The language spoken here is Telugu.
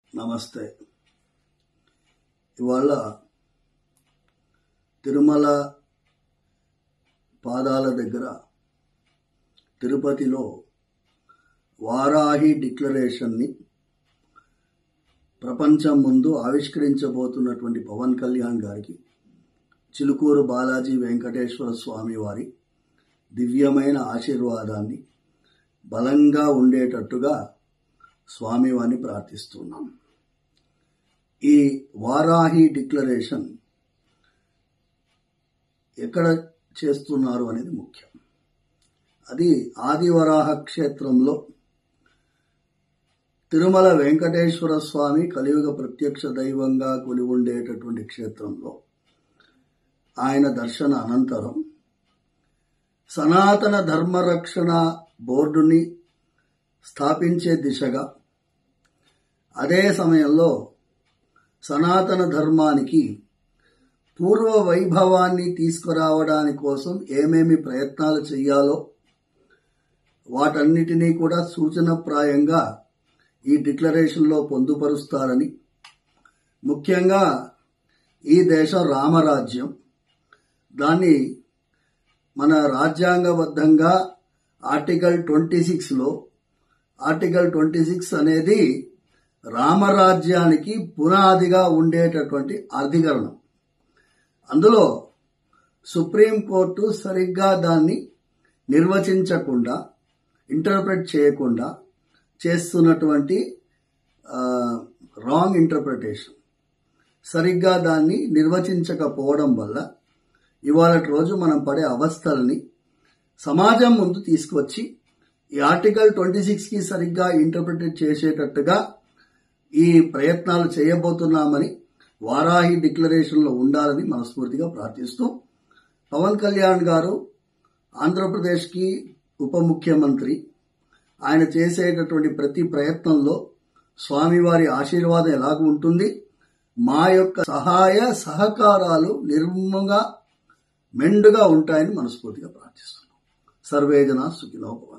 నమస్తే ఇవాళ తిరుమల పాదాల దగ్గర తిరుపతిలో వారాహి డిక్లరేషన్ని ప్రపంచం ముందు ఆవిష్కరించబోతున్నటువంటి పవన్ కళ్యాణ్ గారికి చిలుకూరు బాలాజీ వెంకటేశ్వర స్వామి వారి దివ్యమైన ఆశీర్వాదాన్ని బలంగా ఉండేటట్టుగా స్వామివారిని ప్రార్థిస్తున్నాం ఈ వారాహి డిక్లరేషన్ ఎక్కడ చేస్తున్నారు అనేది ముఖ్యం అది ఆదివరాహ క్షేత్రంలో తిరుమల వెంకటేశ్వర స్వామి కలియుగ ప్రత్యక్ష దైవంగా కొలి ఉండేటటువంటి క్షేత్రంలో ఆయన దర్శన అనంతరం సనాతన ధర్మరక్షణ బోర్డుని స్థాపించే దిశగా అదే సమయంలో సనాతన ధర్మానికి పూర్వ వైభవాన్ని తీసుకురావడాని కోసం ఏమేమి ప్రయత్నాలు చేయాలో వాటన్నిటినీ కూడా సూచనప్రాయంగా ఈ డిక్లరేషన్లో పొందుపరుస్తారని ముఖ్యంగా ఈ దేశం రామరాజ్యం దాన్ని మన రాజ్యాంగబద్ధంగా ఆర్టికల్ ట్వంటీ సిక్స్లో ఆర్టికల్ ట్వంటీ సిక్స్ అనేది రామరాజ్యానికి పునాదిగా ఉండేటటువంటి అధికరణం అందులో సుప్రీంకోర్టు సరిగ్గా దాన్ని నిర్వచించకుండా ఇంటర్ప్రెట్ చేయకుండా చేస్తున్నటువంటి రాంగ్ ఇంటర్ప్రిటేషన్ సరిగ్గా దాన్ని నిర్వచించకపోవడం వల్ల ఇవాళ రోజు మనం పడే అవస్థల్ని సమాజం ముందు తీసుకొచ్చి ఈ ఆర్టికల్ ట్వంటీ సిక్స్కి సరిగ్గా ఇంటర్ప్రిటేట్ చేసేటట్టుగా ఈ ప్రయత్నాలు చేయబోతున్నామని వారాహి డిక్లరేషన్లో ఉండాలని మనస్ఫూర్తిగా ప్రార్థిస్తూ పవన్ కళ్యాణ్ గారు ఆంధ్రప్రదేశ్కి ఉప ముఖ్యమంత్రి ఆయన చేసేటటువంటి ప్రతి ప్రయత్నంలో స్వామివారి ఆశీర్వాదం ఎలాగ ఉంటుంది మా యొక్క సహాయ సహకారాలు నిర్మగా మెండుగా ఉంటాయని మనస్ఫూర్తిగా ప్రార్థిస్తున్నాం సర్వేజన సుఖినోపవ